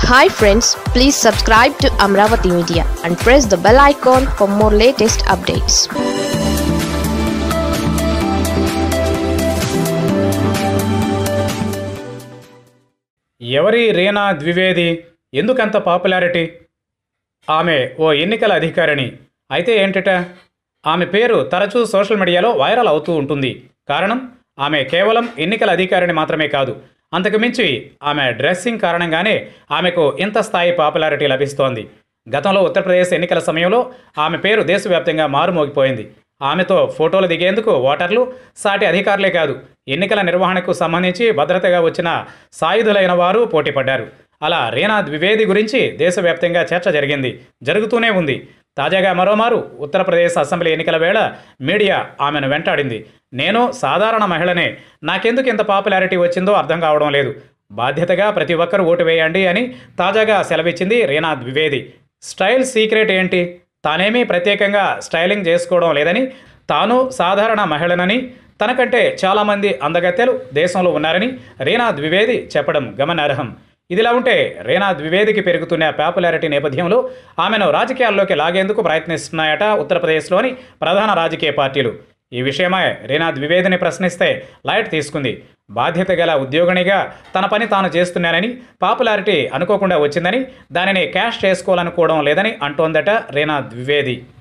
hi friends please subscribe to Amaravati media and press the bell icon for more latest updates ఎవరి రీనా ద్వివేది ఎందుకంత popularity ఆమె ఓ ఎన్నికల అధికారిణి అయితే ఏంటిట ఆమె పేరు తరచూ సోషల్ మీడియాలో వైరల్ అవుతూ ఉంటుంది కారణం ఆమె కేవలం ఎన్నికల అధికారిని మాత్రమే కాదు అంతకుమించి ఆమె డ్రెస్సింగ్ కారణంగానే ఆమెకు ఇంత స్థాయి పాపులారిటీ లభిస్తోంది గతంలో ఉత్తరప్రదేశ్ ఎన్నికల సమయంలో ఆమె పేరు దేశవ్యాప్తంగా మారుమోగిపోయింది ఆమెతో ఫోటోలు దిగేందుకు ఓటర్లు సాటి అధికారులే కాదు ఎన్నికల నిర్వహణకు సంబంధించి భద్రతగా వచ్చిన సాయుధులైన వారు పోటీపడ్డారు అలా రీనా ద్వివేది గురించి దేశవ్యాప్తంగా చర్చ జరిగింది జరుగుతూనే ఉంది తాజాగా మరోమారు ఉత్తరప్రదేశ్ అసెంబ్లీ ఎన్నికల వేళ మీడియా ఆమెను వెంటాడింది నేను సాధారణ మహిళనే నాకెందుకు ఇంత పాపులారిటీ వచ్చిందో అర్థం కావడం లేదు బాధ్యతగా ప్రతి ఒక్కరూ ఓటు వేయండి అని తాజాగా సెలవిచ్చింది రీనా ద్వివేది స్టైల్ సీక్రెట్ ఏంటి తానేమీ ప్రత్యేకంగా స్టైలింగ్ చేసుకోవడం లేదని తాను సాధారణ మహిళనని తనకంటే చాలామంది అందగత్తెలు దేశంలో ఉన్నారని రీనా ద్వివేది చెప్పడం గమనార్హం ఇదిలా ఉంటే రీనా ద్వివేదికి పెరుగుతున్న పాపులారిటీ నేపథ్యంలో ఆమెను రాజకీయాల్లోకి లాగేందుకు ప్రయత్నిస్తున్నాయట ఉత్తరప్రదేశ్లోని ప్రధాన రాజకీయ పార్టీలు ఈ విషయమై రీనా ద్వివేదిని ప్రశ్నిస్తే లైట్ తీసుకుంది బాధ్యత గల ఉద్యోగినిగా తన పని తాను చేస్తున్నానని పాపులారిటీ అనుకోకుండా వచ్చిందని దానిని క్యాష్ చేసుకోవాలనుకోవడం లేదని అంటోందట రీనా ద్వివేది